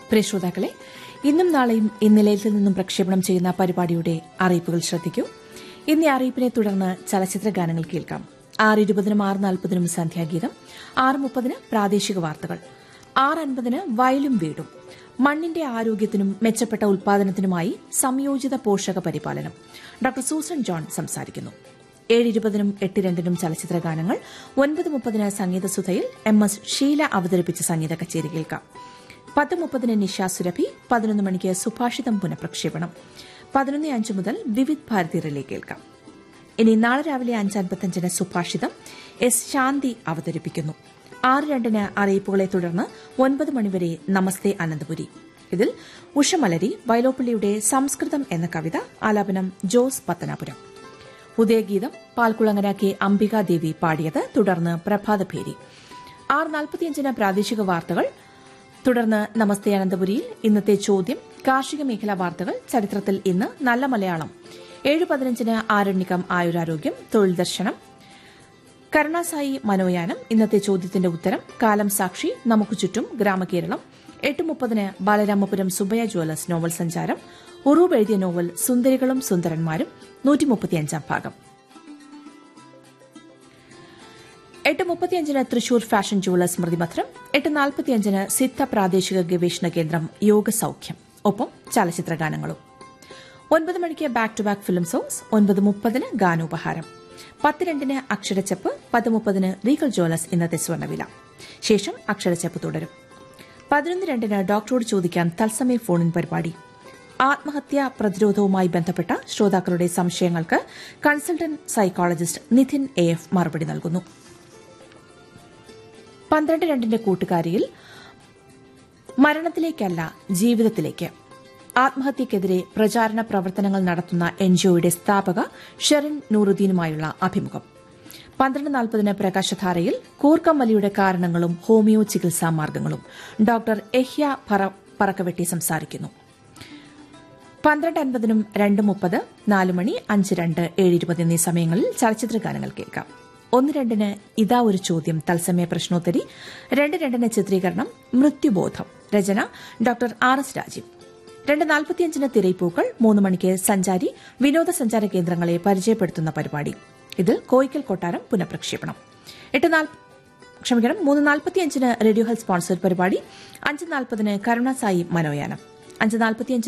പ്രിയ ശ്രോതാക്കളെ ഇന്നും നാളെയും ഇന്നലയിൽ നിന്നും പ്രക്ഷേപണം ചെയ്യുന്ന പരിപാടിയുടെ അറിയിപ്പുകൾ ശ്രദ്ധിക്കൂ ഇന്ന് ഈ അറിയിപ്പിനെ തുടർന്ന് ചലച്ചിത്ര ഗാനങ്ങൾ കേൾക്കാം ആറ് ഇരുപതിനും ആറ് നാൽപ്പതിനും സന്ധ്യാഗീതം ആറ് മുപ്പതിന് പ്രാദേശിക വാർത്തകൾ ആറ് അൻപതിന് വയലും വീടും മണ്ണിന്റെ ആരോഗ്യത്തിനും മെച്ചപ്പെട്ട ഉൽപാദനത്തിനുമായി സംയോജിത പോഷക പരിപാലനം ഡോക്ടർ സൂസൻ ജോൺ സംസാരിക്കുന്നു ഏഴ് ഇരുപതിനും എട്ട് രണ്ടിനും ചലച്ചിത്ര ഗാനങ്ങൾ ഒൻപത് മുപ്പതിന് സംഗീതസുധയിൽ എം എസ് ഷീല അവതരിപ്പിച്ച സംഗീത കച്ചേരി കേൾക്കാം പത്ത് മുപ്പതിന് നിഷ സുരഭി പതിനൊന്ന് മണിക്ക് സുഭാഷിതം പുനഃപ്രക്ഷേപണം പതിനൊന്ന് അഞ്ച് മുതൽ വിവിധ് ഭാരതി റിലേ കേൾക്കാം ഇനി നാളെ രാവിലെ അഞ്ചൻപത്തഞ്ചിന് സുഭാഷിതം എസ് ശാന്തി അവതരിപ്പിക്കുന്നു ആറ് രണ്ടിന് അറിയിപ്പുകളെ തുടർന്ന് ഒൻപത് മണിവരെ നമസ്തേ അനന്തപുരി ഇതിൽ ഉഷമലരി വയലോപ്പള്ളിയുടെ സംസ്കൃതം എന്ന കവിത ആലാപനം ജോസ് പത്തനാപുരം ഉദയഗീതം പാൽക്കുളങ്ങര കെ അംബികാദേവി പാടിയത് തുടർന്ന് പ്രഭാതഭേരി ആറ് നാൽപ്പത്തിയഞ്ചിന് പ്രാദേശിക വാർത്തകൾ തുടർന്ന് നമസ്തേ അനന്തപുരിയിൽ ഇന്നത്തെ ചോദ്യം കാർഷിക മേഖലാ വാർത്തകൾ ചരിത്രത്തിൽ ഇന്ന് നല്ല മലയാളം ഏഴ് പതിനഞ്ചിന് ആരണ്യകം ആയുരാരോഗ്യം തൊഴിൽ ദർശനം കരുണാസായി മനോയാനം ഇന്നത്തെ ചോദ്യത്തിന്റെ ഉത്തരം കാലം സാക്ഷി നമുക്ക് ചുറ്റും ഗ്രാമകേരളം എട്ട് മുപ്പതിന് ബാലരാമപുരം സുബയ ജ്വല്ലേഴ്സ് നോവൽ സഞ്ചാരം ഉറൂബ് എഴുതിയ നോവൽ സുന്ദരികളും സുന്ദരന്മാരും നൂറ്റിമുപ്പത്തിയഞ്ചാം ഭാഗം എട്ട് മുപ്പത്തിയഞ്ചിന് തൃശൂർ ഫാഷൻ ജുവലേഴ്സ് സ്മൃതിപത്രം എട്ട് നാൽപ്പത്തിയഞ്ചിന് സിദ്ധ പ്രാദേശിക ഗവേഷണ കേന്ദ്രം യോഗ സൌഖ്യം ഒപ്പം ചലച്ചിത്ര ഗാനങ്ങളും ഒൻപത് മണിക്ക് back to back film songs ഒൻപത് മുപ്പതിന് ഗാനോപഹാരം പത്ത് രണ്ടിന് അക്ഷരച്ചപ്പ് പത്ത് മുപ്പതിന് റീഗൽ ജ്വല്ലേഴ്സ് ഇന്നത്തെ സ്വർണ്ണവില ശേഷം അക്ഷരച്ചപ്പ് തുടരും പതിനൊന്ന് രണ്ടിന് ഡോക്ടറോട് ചോദിക്കാൻ തത്സമയ ഫോണിൻ പരിപാടി ആത്മഹത്യാ പ്രതിരോധവുമായി ബന്ധപ്പെട്ട ശ്രോതാക്കളുടെ സംശയങ്ങൾക്ക് consultant psychologist Nidhin A F മറുപടി നൽകുന്നു പന്ത്രണ്ട് രണ്ടിന്റെ കൂട്ടുകാരിയിൽ മരണത്തിലേക്കല്ല ജീവിതത്തിലേക്ക് ആത്മഹത്യക്കെതിരെ പ്രചാരണ പ്രവർത്തനങ്ങൾ നടത്തുന്ന എൻജിഒയുടെ സ്ഥാപക ഷെറിൻ നൂറുദ്ദീനുമായുള്ള അഭിമുഖം പന്ത്രണ്ട് നാൽപ്പതിന് പ്രകാശധാരയിൽ കൂർക്കമ്മലിയുടെ കാരണങ്ങളും ഹോമിയോ ചികിത്സാ മാർഗങ്ങളും ഡോക്ടർ എഹ്യ പറക്കവെട്ടി സംസാരിക്കുന്നു പന്ത്രണ്ട് അൻപതിനും രണ്ട് മുപ്പത് നാല് മണി അഞ്ച് രണ്ട് ഏഴ് ഇരുപത് എന്നീ സമയങ്ങളിൽ ചലച്ചിത്ര ഗാനങ്ങൾ കേൾക്കാം ഒന്ന് രണ്ടിന് ഇതാ ഒരു ചോദ്യം തത്സമയ പ്രശ്നോത്തരി രണ്ട് രണ്ടിന് ചിത്രീകരണം മൃത്യുബോധം രചന ഡോക്ടർ ആർ എസ് രാജീവ് രണ്ട് നാൽപ്പത്തിയഞ്ചിന് തിരയിപ്പൂക്കൾ മൂന്ന് മണിക്ക് സഞ്ചാരി വിനോദസഞ്ചാര കേന്ദ്രങ്ങളെ പരിചയപ്പെടുത്തുന്ന പരിപാടി ഇതിൽ കോയിക്കൽ കൊട്ടാരം പുനഃപ്രക്ഷേപണം എട്ട് ക്ഷമിക്കണം മൂന്ന് നാൽപ്പത്തിയഞ്ചിന് റേഡിയോ ഹെൽത്ത് സ്പോൺസർ പരിപാടി അഞ്ച് നാൽപ്പതിന് കരുണാസായി മനോയാനം അഞ്ച് നാൽപ്പത്തിയഞ്ചിന്